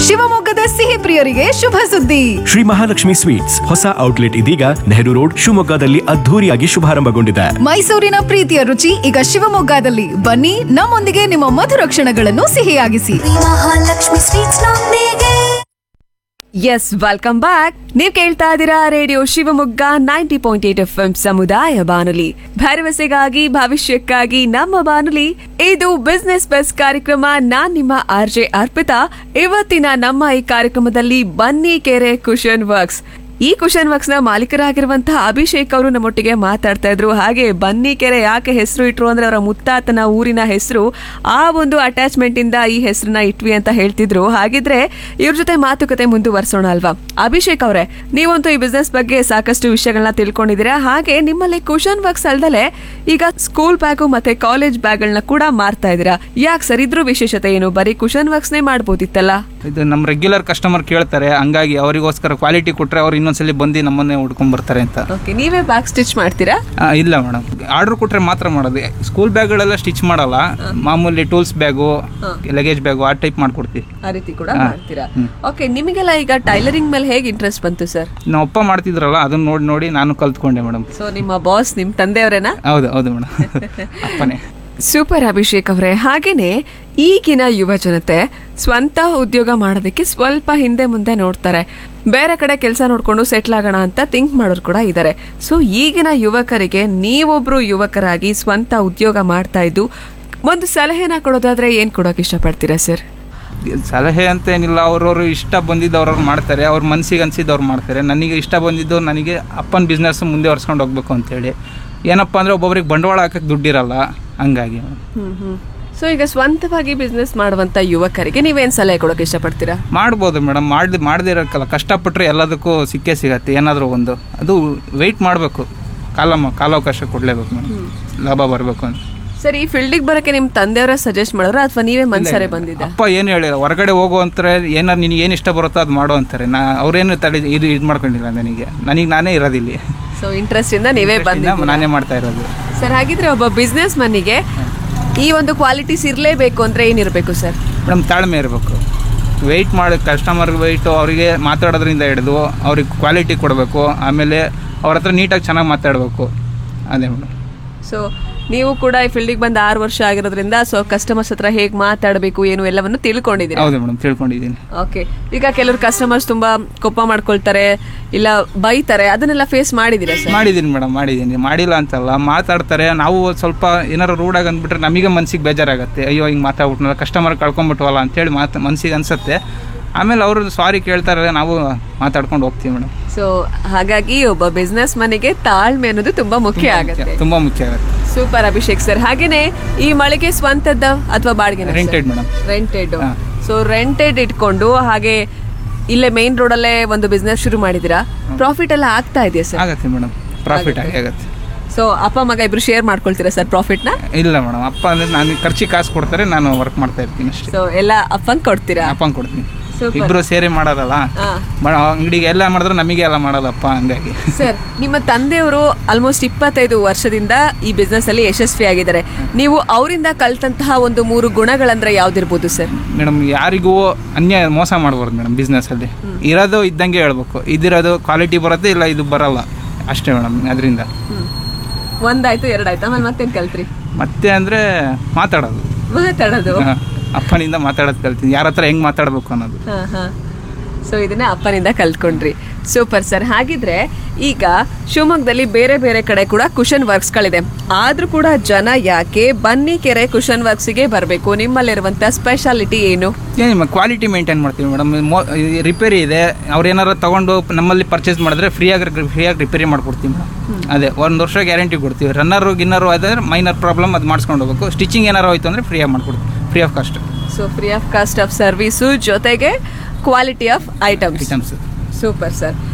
ಶಿವಮೊಗ್ಗದ ಸಿಹಿ ಪ್ರಿಯರಿಗೆ ಶುಭ ಸುದ್ದಿ ಶ್ರೀ ಮಹಾಲಕ್ಷ್ಮಿ ಸ್ವೀಟ್ಸ್ ಹೊಸ ಔಟ್ಲೆಟ್ ಇದೀಗ ನೆಹರು ರೋಡ್ ಶಿವಮೊಗ್ಗದಲ್ಲಿ ಅದ್ಧೂರಿಯಾಗಿ ಶುಭಾರಂಭಗೊಂಡಿದೆ ಮೈಸೂರಿನ ಪ್ರೀತಿಯ ರುಚಿ ಈಗ ಶಿವಮೊಗ್ಗದಲ್ಲಿ ಬನ್ನಿ ನಮ್ಮೊಂದಿಗೆ ನಿಮ್ಮ ಮಧುರ ಕ್ಷಣಗಳನ್ನು ಸಿಹಿಯಾಗಿಸಿ ಮಹಾಲಕ್ಷ್ಮಿ ಸ್ವೀಟ್ಸ್ ನೊಂದಿಗೆ ಎಸ್ ವೆಲ್ಕಮ್ ಬ್ಯಾಕ್ ನೀವ್ ಕೇಳ್ತಾ ಇದ್ದೀರಾ radio Shivamogga ninety point eight F M ಸಮುದಾಯ ಬಾನುಲಿ ಭರವಸೆಗಾಗಿ ಭವಿಷ್ಯಕ್ಕಾಗಿ ನಮ್ಮ ಬಾನುಲಿ ಇದು ಬಿಸ್ನೆಸ್ ಬಸ್ ಕಾರ್ಯಕ್ರಮ ನಾನ್ ನಿಮ್ಮ ಆರ್ ಜೆ ಅರ್ಪಿತಾ ಇವತ್ತಿನ ನಮ್ಮ ಈ ಕಾರ್ಯಕ್ರಮದಲ್ಲಿ ಬನ್ನಿ ಕೆರೆ ಕುಶನ್ ವರ್ಕ್ಸ್ ಈ ಕುಶನ್ ವರ್ಕ್ಸ್ ನ ಮಾಲೀಕರಾಗಿರುವಂತಹ ಅಭಿಷೇಕ್ ಅವರು ನಮ್ಮೊಟ್ಟಿಗೆ ಮಾತಾಡ್ತಾ ಇದ್ರು ಹಾಗೆ ಬನ್ನಿಕೆರೆ ಯಾಕೆ ಹೆಸರು ಇಟ್ರು ಅಂದ್ರೆ ಅವರ ಮುತ್ತಾತನ ಊರಿನ ಹೆಸರು ಆ ಒಂದು ಅಟ್ಯಾಚ್ಮೆಂಟ್ ಇಂದ ಈ ಹೆಸರನ್ನ ಇಟ್ವಿ ಅಂತ ಹೇಳ್ತಿದ್ರು ಹಾಗಿದ್ರೆ ಇವ್ರ ಜೊತೆ ಮಾತುಕತೆ ಮುಂದುವರ್ಸೋಣ ಅಲ್ವಾ ಅಭಿಷೇಕ್ ಅವರೇ ನೀವಂತೂ ಈ ಬಿಸ್ನೆಸ್ ಬಗ್ಗೆ ಸಾಕಷ್ಟು ವಿಷಯಗಳನ್ನ ತಿಳ್ಕೊಂಡಿದ್ದೀರಾ ಹಾಗೆ ನಿಮ್ಮಲ್ಲಿ ಕುಶನ್ ವರ್ಕ್ಸ್ ಅಲ್ದಲೆ ಈಗ ಸ್ಕೂಲ್ ಬ್ಯಾಗು ಮತ್ತೆ ಕಾಲೇಜ್ ಬ್ಯಾಗ್ಗಳನ್ನ ಕೂಡ ಮಾರ್ತಾ ಇದ್ದೀರಾ ಯಾಕೆ ಸರ್ ಇದ್ರ ವಿಶೇಷತೆ ಏನು ಬರೀ ಕುಶನ್ ವರ್ಕ್ಸ್ನೇ ಮಾಡ್ಬೋದಿತ್ತಲ್ಲ ಇದು ನಮ್ಮ ರೆಗ್ಯುಲರ್ ಕಸ್ಟಮರ್ ಕೇಳ್ತಾರೆ ಹಂಗಾಗಿ ಅವರಿಗೋಸ್ಕರ ಕ್ವಾಲಿಟಿ ಕೊಟ್ಟರೆ ಅವ್ರು ಇನ್ನೊಂದ್ಸಲಿ ಬಂದು ನಮ್ಮನ್ನೇ ಹುಡ್ಕೊಂಡ್ ಬರ್ತಾರೆ ಅಂತ ಓಕೆ ನೀವೇ ಬ್ಯಾಗ್ ಸ್ಟಿಚ್ ಮಾಡ್ತೀರಾ ಆ, ಇಲ್ಲ ಮೇಡಮ್ ಆರ್ಡರ್ ಕೊಟ್ಟರೆ ಮಾತ್ರ ಮಾಡೋದು ಸ್ಕೂಲ್ ಬ್ಯಾಗ್ಗಳೆಲ್ಲ ಸ್ಟಿಚ್ ಮಾಡಲ್ಲ ಮಾಮೂಲಿ ಟೂಲ್ಸ್ ಬ್ಯಾಗು ಲಗೇಜ್ ಬ್ಯಾಗು ಆ ಟೈಪ್ ಮಾಡ್ಕೊಡ್ತೀವಿ ಆ ರೀತಿ ಕೂಡ ಹಾ. ಮಾಡ್ತೀರಾ ಓಕೆ ನಿಮಗೆಲ್ಲ ಈಗ ಟೈಲರಿಂಗ್ ಮೇಲೆ ಹೇಗೆ ಇಂಟ್ರೆಸ್ಟ್ ಬಂತು ಸರ್ ನಮ್ಮ ಅಪ್ಪ ಮಾಡ್ತಿದ್ರಲ್ಲ ಅದನ್ನ ನೋಡಿ ನೋಡಿ ನಾನು ಕಲ್ತ್ಕೊಂಡೆ ಮೇಡಮ್ ಸೊ ನಿಮ್ಮ ಬಾಸ್ ನಿಮ್ ತಂದೆಯವರೇನಾ ಹೌದು ಹೌದು ಮೇಡಮ್ ಅಪ್ಪನೇ ಸೂಪರ್ ಅಭಿಷೇಕ್ ಅವರೇ ಹಾಗೇನೆ ಈಗಿನ ಯುವ ಜನತೆ ಸ್ವಂತ ಉದ್ಯೋಗ ಮಾಡೋದಕ್ಕೆ ಸ್ವಲ್ಪ ಹಿಂದೆ ಮುಂದೆ ನೋಡ್ತಾರೆ ಬೇರೆ ಕಡೆ ಕೆಲಸ ನೋಡ್ಕೊಂಡು ಸೆಟ್ಲ್ ಆಗೋಣ ಅಂತ ಥಿಂಕ್ ಮಾಡೋರು ಕೂಡ ಇದ್ದಾರೆ ಸೊ ಈಗಿನ ಯುವಕರಿಗೆ ನೀವೊಬ್ರು ಯುವಕರಾಗಿ ಸ್ವಂತ ಉದ್ಯೋಗ ಮಾಡ್ತಾ ಇದ್ದು ಒಂದು ಸಲಹೆನ ಕೊಡೋದಾದ್ರೆ ಏನ್ ಕೊಡೋಕೆ ಇಷ್ಟಪಡ್ತೀರಾ ಸರ್ ಸಲಹೆ ಅಂತ ಏನಿಲ್ಲ ಅವ್ರವ್ರು ಇಷ್ಟ ಬಂದಿದ್ದು ಅವ್ರವ್ರು ಮಾಡ್ತಾರೆ ಅವ್ರ ಮನ್ಸಿಗೆ ಅನ್ಸಿದ್ದು ಮಾಡ್ತಾರೆ ನನಗೆ ಇಷ್ಟ ಬಂದಿದ್ದು ನನಗೆ ಅಪ್ಪನ ಬಿಸ್ನೆಸ್ ಮುಂದೆ ಹೊರ್ಸ್ಕೊಂಡು ಹೋಗ್ಬೇಕು ಅಂತೇಳಿ ಏನಪ್ಪ ಅಂದರೆ ಒಬ್ಬೊಬ್ರಿಗೆ ಬಂಡವಾಳ ಹಾಕಕ್ಕೆ ದುಡ್ಡಿರಲ್ಲ ಹಂಗಾಗಿ ಸೊ ಈಗ ಸ್ವಂತವಾಗಿ ಬಿಸ್ನೆಸ್ ಮಾಡುವಂತ ಯುವಕರಿಗೆ ನೀವೇನ್ ಸಲಹೆ ಕೊಡೋಕೆ ಇಷ್ಟಪಡ್ತೀರಾ ಮಾಡ್ಬೋದು ಮೇಡಮ್ ಮಾಡಿ ಮಾಡದೇ ಇರೋಕ್ಕಲ್ಲ ಕಷ್ಟಪಟ್ಟರೆ ಎಲ್ಲದಕ್ಕೂ ಸಿಕ್ಕೇ ಸಿಗತ್ತೆ ಏನಾದರೂ ಒಂದು ಅದು ವೆಯ್ಟ್ ಮಾಡಬೇಕು ಕಾಲ ಕಾಲಾವಕಾಶ ಕೊಡಲೇಬೇಕು ಮೇಡಮ್ ಲಾಭ ಬರಬೇಕು ಅಂತ ಸರ್ ಈ ಫೀಲ್ಡಿಗೆ ಬರೋಕೆ ನಿಮ್ ತಂದೆಯವರ ಸಜೆಸ್ಟ್ ಮಾಡಿದ್ರ ಅಥವಾ ನೀವೇ ಮನ್ಸರೆ ಬಂದಿದ್ದ ಅಪ್ಪ ಏನು ಹೇಳಿಲ್ಲ ಹೊರಗಡೆ ಹೋಗು ಅಂತಾರೆ ಏನಾರು ನಿನಗೆ ಏನು ಇಷ್ಟ ಬರುತ್ತೋ ಅದು ಮಾಡು ಅಂತಾರೆ ನಾ ಅವ್ರೇನು ತಡೆ ಇದು ಇದು ಮಾಡ್ಕೊಂಡಿಲ್ಲ ನನಗೆ ನನಗೆ ನಾನೇ ಇರೋದಿಲ್ಲಿ ಸೊ ಇಂಟ್ರೆಸ್ಟ್ ಇಂದ ನೀವೇ ಬಂದಿದ್ದೀರಾ ನಾನೇ ಮಾಡ್ತಾ ಇರೋದು ಸರ್ ಹಾಗಿದ್ರೆ ಒಬ್ಬ ಬಿಸ್ನೆಸ್ ಮನಿಗೆ ಈ ಒಂದು ಕ್ವಾಲಿಟೀಸ್ ಇರಲೇಬೇಕು ಅಂದ್ರೆ ಏನಿರಬೇಕು ಸರ್ ಮೇಡಮ್ ತಾಳ್ಮೆ ಇರಬೇಕು ವೆಯ್ಟ್ ಮಾಡಿ ಕಸ್ಟಮರ್ ವೆಯ್ಟು ಅವರಿಗೆ ಮಾತಾಡೋದ್ರಿಂದ ಹಿಡಿದು ಅವ್ರಿಗೆ ಕ್ವಾಲಿಟಿ ಕೊಡಬೇಕು ಆಮೇಲೆ ಅವ್ರ ಹತ್ರ ನೀಟಾಗಿ ಚೆನ್ನಾಗಿ ಮಾತಾಡಬೇಕು ಅದೇ ಮೇಡಮ್ ಸೊ ನೀವು ಕೂಡ ಈ ಫೀಲ್ಡಿಗೆ ಬಂದು ಆರು ವರ್ಷ ಆಗಿರೋದ್ರಿಂದ ಸೊ ಕಸ್ಟಮರ್ಸ್ ಹತ್ರ ಹೇಗೆ ಮಾತಾಡಬೇಕು ಏನು ಎಲ್ಲವನ್ನು ತಿಳ್ಕೊಂಡಿದ್ದೀರಾ ಹೌದು ಮೇಡಮ್ ತಿಳ್ಕೊಂಡಿದ್ದೀನಿ ಓಕೆ ಈಗ ಕೆಲವರು ಕಸ್ಟಮರ್ಸ್ ತುಂಬಾ ಕೋಪ ಮಾಡ್ಕೊಳ್ತಾರೆ ಇಲ್ಲ ಬೈತಾರೆ ಅದನ್ನೆಲ್ಲ ಫೇಸ್ ಮಾಡಿದ್ದೀರಾ ಸರ್ ಮಾಡಿದ್ದೀನಿ ಮೇಡಮ್ ಮಾಡಿದ್ದೀನಿ ಮಾಡಿಲ್ಲ ಅಂತಲ್ಲ ಮಾತಾಡ್ತಾರೆ ನಾವು ಸ್ವಲ್ಪ ಏನಾರು ರೂಢಾಗಿ ಅಂದ್ಬಿಟ್ರೆ ನಮಗೆ ಮನ್ಸಿಗೆ ಬೇಜಾರಾಗುತ್ತೆ ಅಯ್ಯೋ ಹಿಂಗೆ ಮಾತಾಡ್ಬಿಟ್ನಲ್ಲ ಕಸ್ಟಮರ್ ಕಳ್ಕೊಂಬಿಟ್ವಲ್ಲ ಅಂತೇಳಿ ಮಾತು ಮನ್ಸಿಗೆ ಅನ್ಸುತ್ತೆ ಆಮೇಲೆ ಅವರು ಸಾರಿ ಕೇಳ್ತಾರೆ ನಾವು ಮಾತಾಡ್ಕೊಂಡು ಹೋಗ್ತೀವಿ ಮೇಡಮ್ ಸೊ ಹಾಗಾಗಿ ಒಬ್ಬ ಬಿಸ್ನೆಸ್ ಮನೆಗೆ ತಾಳ್ಮೆ ಅನ್ನೋದು ತುಂಬಾ ಮುಖ್ಯ ಆಗುತ್ತೆ ತುಂಬ ಮುಖ್ಯ ಆಗುತ್ತೆ ಸೂಪರ್ ಅಭಿಷೇಕ್ ಸರ್ ಹಾಗೇನೆ ಈ ಮಳಿಗೆ ಸ್ವಂತದ್ದ ಅಥವಾ ಬಾಡಿಗೆ Rented madam. ರೆಂಟೆಡ್ ಹಾ. ಸೊ ರೆಂಟೆಡ್ ಇಟ್ಕೊಂಡು ಹಾಗೆ ಇಲ್ಲೇ ಮೇನ್ ರೋಡಲ್ಲೇ ಒಂದು ಬಿಸ್ನೆಸ್ ಶುರು ಮಾಡಿದಿರಾ ಪ್ರಾಫಿಟ್ ಎಲ್ಲ ಆಗ್ತಾ ಇದೆಯಾ ಸರ್ ಆಗತ್ತೆ ಮೇಡಮ್ ಪ್ರಾಫಿಟ್ ಆಗಿ ಆಗತ್ತೆ ಸೊ ಅಪ್ಪ ಮಗ ಇಬ್ರು ಶೇರ್ ಮಾಡ್ಕೊಳ್ತೀರಾ ಸರ್ ಪ್ರಾಫಿಟ್ ನ ಇಲ್ಲ ಮೇಡಮ್ ಅಪ್ಪ ಅಂದ್ರೆ ನಾನು ಖರ್ಚಿಗೆ ಕಾಸು ಕೊಡ್ತಾರೆ ನಾನು ವರ್ಕ್ ಮಾಡ್ತಾ ಇರ್ತೀನಿ ಅಷ್ಟೇ ಸೊ ಎಲ್ಲ ಅಪ್ಪಂಗ್ ಕೊಡ್ತೀರಾ ಅಪ್ಪಂಗೆ ಕೊಡ್ತೀನಿ Super. ಇಬ್ರು ಸೇರಿ ಮಾಡೋದಲ್ಲ ಹಾ. ಮ- ಅಂಗಡಿಗೆ ಎಲ್ಲ ಮಾಡಿದ್ರೆ ನಮಗೆ ಎಲ್ಲ ಮಾಡೋದಪ್ಪ ಹಂಗಾಗಿ ಸರ್ ನಿಮ್ಮ ತಂದೆಯವರು ಆಲ್ಮೋಸ್ಟ್ ಇಪ್ಪತ್ತೈದು ವರ್ಷದಿಂದ ಈ ಬಿಸ್ನೆಸ್ ಅಲ್ಲಿ ಯಶಸ್ವಿಯಾಗಿದ್ದಾರೆ ನೀವು ಅವರಿಂದ ಕಲ್ತಂತಹ ಒಂದು ಮೂರು ಗುಣಗಳಂದ್ರೆ ಯಾವ್ದಿರ್ಬೋದು ಸರ್ ಮೇಡಮ್ ಯಾರಿಗೂ ಅನ್ಯಾಯ ಮೋಸ ಮಾಡಬಾರ್ದು ಮೇಡಮ್ ಬಿಸ್ನೆಸ್ಸಲ್ಲಿ ಇರೋದು ಇದ್ದಂಗೆ ಹೇಳ್ಬೇಕು ಇದಿರೋದು ಕ್ವಾಲಿಟಿ ಬರುತ್ತೆ ಇಲ್ಲ ಇದು ಬರಲ್ಲ ಅಷ್ಟೇ ಮೇಡಮ್ ಅದರಿಂದ ಒಂದಾಯ್ತು ಎರಡಾಯ್ತು ಆಮೇಲೆ ಮತ್ತೇನ್ ಕಲ್ತ್ರಿ ಮತ್ತೆ ಅಂದರೆ ಮಾತಾಡೋದು ಮಾತಾಡೋದು ಹ. ಅಪ್ಪನಿಂದ ಮಾತಾಡೋದು ಕಲ್ತೀನಿ ಯಾರ ಹತ್ರ ಹೆಂಗೆ ಮಾತಾಡಬೇಕು ಅನ್ನೋದು ಸೊ ಇದನ್ನ ಅಪ್ಪನಿಂದ ಕಲ್ತ್ಕೊಂಡ್ರಿ ಸೂಪರ್ ಸರ್ ಹಾಗಿದ್ರೆ ಈಗ ಶಿವಮೊಗ್ಗದಲ್ಲಿ ಬೇರೆ ಬೇರೆ ಕಡೆ ಕೂಡ ಕುಶನ್ ವರ್ಕ್ಸ್ಗಳಿದೆ ಆದ್ರೂ ಕೂಡ ಜನ ಯಾಕೆ ಬನ್ನಿ ಕೆರೆ ಕುಶನ್ ವರ್ಕ್ಸ್ಗೆ ಬರಬೇಕು ನಿಮ್ಮಲ್ಲಿರುವಂತ ಸ್ಪೆಷಾಲಿಟಿ ಏನು ಏನು ಕ್ವಾಲಿಟಿ ಮೇಂಟೈನ್ ಮಾಡ್ತೀವಿ ಮೇಡಮ್ ರಿಪೇರಿ ಇದೆ ಅವ್ರು ಏನಾರು ತಗೊಂಡು ನಮ್ಮಲ್ಲಿ ಪರ್ಚೇಸ್ ಮಾಡಿದ್ರೆ ಫ್ರೀಯಾಗಿ ಫ್ರೀಯಾಗಿ ರಿಪೇರಿ ಮಾಡ್ಕೊಡ್ತೀವಿ ಮೇಡಮ್ ಅದೇ ಒಂದು ವರ್ಷ ಗ್ಯಾರಂಟಿ ಕೊಡ್ತೀವಿ ರನ್ನರು ಗಿನ್ನರು ಆದ್ರೆ ಮೈನರ್ ಪ್ರಾಬ್ಲಮ್ ಅದು ಮಾಡ್ಸ್ಕೊಂಡು ಹೋಗ್ಬೇಕು ಸ್ಟಿಚಿಂಗ್ ಏನಾರು ಹೋಯ್ತು ಅಂದರೆ ಫ್ರೀಯಾಗಿ ಮಾಡ್ಕೊಡ್ತೀವಿ free of cost so free of cost of service ಜೊತೆಗೆ quality of items items super sir